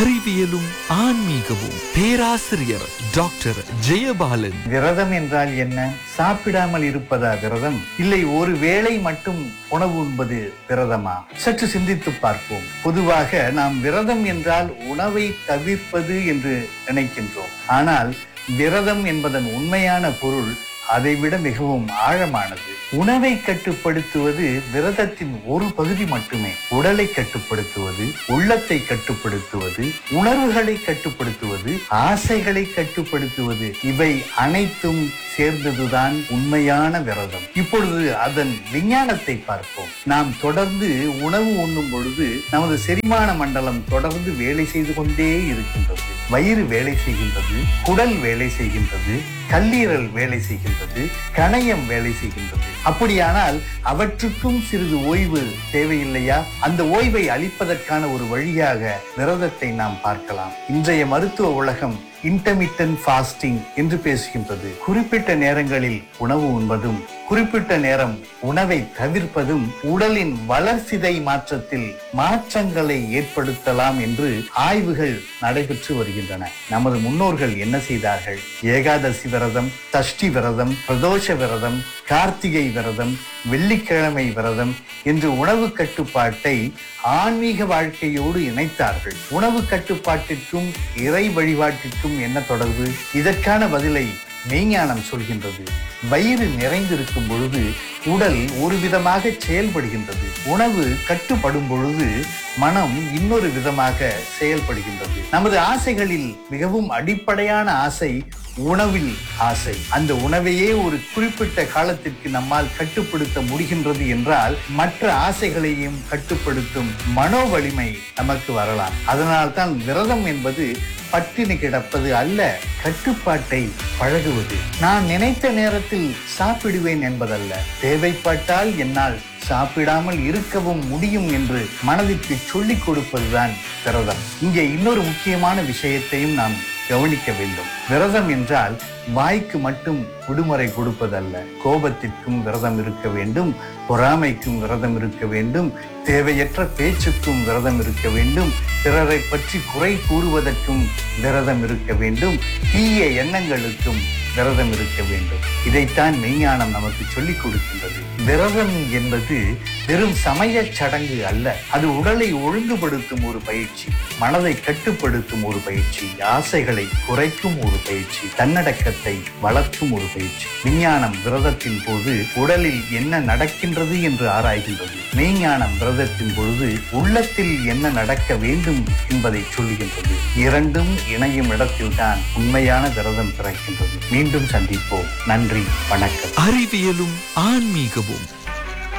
அறிவியலும் ஆன்மீகமும் பேராசிரியர் டாக்டர் ஜெயபாலன் விரதம் என்றால் என்ன சாப்பிடாமல் இருப்பதா விரதம் இல்லை ஒரு வேளை மட்டும் உணவு உண்பது விரதமா சற்று சிந்தித்து பார்ப்போம் பொதுவாக நாம் விரதம் என்றால் உணவை தவிர்ப்பது என்று நினைக்கின்றோம் ஆனால் விரதம் என்பதன் உண்மையான பொருள் அதைவிட மிகவும் ஆழமானது உணவை கட்டுப்படுத்துவது விரதத்தின் ஒரு பகுதி மட்டுமே உடலை கட்டுப்படுத்துவது உள்ளத்தை கட்டுப்படுத்துவது உணர்வுகளை கட்டுப்படுத்துவது ஆசைகளை கட்டுப்படுத்துவது இவை அனைத்தும் சேர்ந்ததுதான் உண்மையான விரதம் இப்பொழுது அதன் விஞ்ஞானத்தை பார்ப்போம் நாம் தொடர்ந்து உணவு உண்ணும் பொழுது நமது செரிமான மண்டலம் தொடர்ந்து வேலை செய்து கொண்டே இருக்கின்றது வயிறு வேலை செய்கின்றது குடல் வேலை செய்கின்றது கல்லீரல் வேலை செய்கின்றது கணையம் வேலை செய்கின்றது அப்படியானால் அவற்றுக்கும் சிறிது ஓய்வு தேவையில்லையா அந்த ஓய்வை அளிப்பதற்கான ஒரு வழியாக விரதத்தை நாம் பார்க்கலாம் இன்றைய மருத்துவ உலகம் இன்டர்மிட்டன்ட் ஃபாஸ்டிங் என்று பேசுகின்றது குறிப்பிட்ட நேரங்களில் உணவு உண்பதும் குறிப்பிட்ட நேரம் உணவை தவிர்ப்பதும் உடலின் வளர்சிதை மாற்றத்தில் மாற்றங்களை ஏற்படுத்தலாம் என்று ஆய்வுகள் நடைபெற்று வருகின்றன நமது முன்னோர்கள் என்ன செய்தார்கள் ஏகாதசி விரதம் சஷ்டி விரதம் பிரதோஷ விரதம் கார்த்திகை விரதம் வெள்ளிக்கிழமை விரதம் என்று உணவு கட்டுப்பாட்டை ஆன்மீக வாழ்க்கையோடு இணைத்தார்கள் உணவு கட்டுப்பாட்டிற்கும் இறை வழிபாட்டிற்கும் என்ன தொடர்பு இதற்கான பதிலை மெய்ஞானம் சொல்கின்றது வயிறு நிறைந்திருக்கும் பொழுது உடல் ஒரு விதமாக செயல்படுகின்றது உணவு கட்டுப்படும் பொழுது மனம் இன்னொரு விதமாக செயல்படுகின்றது நமது ஆசைகளில் மிகவும் அடிப்படையான ஆசை உணவில் ஆசை அந்த உணவையே ஒரு குறிப்பிட்ட காலத்திற்கு நம்மால் கட்டுப்படுத்த முடிகின்றது என்றால் மற்ற ஆசைகளையும் கட்டுப்படுத்தும் மனோ வலிமை நமக்கு வரலாம் அதனால்தான் விரதம் என்பது பட்டினி கிடப்பது அல்ல கட்டுப்பாட்டை பழகுவது நான் நினைத்த நேரத்தில் சாப்பிடுவேன் என்பதல்ல தேவைப்பட்டால் என்னால் சாப்பிடாமல் இருக்கவும் முடியும் என்று மனதிற்கு சொல்லிக் கொடுப்பதுதான் விரதம் இங்கே இன்னொரு முக்கியமான விஷயத்தையும் நாம் கவனிக்க வேண்டும் விரதம் என்றால் வாய்க்கு மட்டும் விடுமுறை கொடுப்பதல்ல கோபத்திற்கும் விரதம் இருக்க வேண்டும் பொறாமைக்கும் விரதம் இருக்க வேண்டும் தேவையற்ற பேச்சுக்கும் விரதம் இருக்க வேண்டும் பிறரை பற்றி குறை கூறுவதற்கும் விரதம் இருக்க வேண்டும் தீய எண்ணங்களுக்கும் விரதம் இருக்க வேண்டும் இதைத்தான் மெய்ஞானம் நமக்கு சொல்லிக் கொடுக்கின்றது விரதம் என்பது வெறும் சமய சடங்கு அல்ல அது உடலை ஒழுங்குபடுத்தும் ஒரு பயிற்சி மனதை கட்டுப்படுத்தும் ஒரு பயிற்சி ஆசைகளை குறைக்கும் ஒரு பயிற்சி தன்னடக்கத்தை வளர்க்கும் ஒரு பயிற்சி விஞ்ஞானம் விரதத்தின் போது உடலில் என்ன நடக்கின்றது என்று ஆராய்கின்றது மெய்ஞானம் விரதத்தின் பொழுது உள்ளத்தில் என்ன நடக்க வேண்டும் என்பதை சொல்லுகின்றது இரண்டும் இணையும் இடத்தில்தான் உண்மையான விரதம் பிறக்கின்றது மீண்டும் சந்திப்போம் நன்றி வணக்கம் அறிவியலும் ஆன்மீகமும்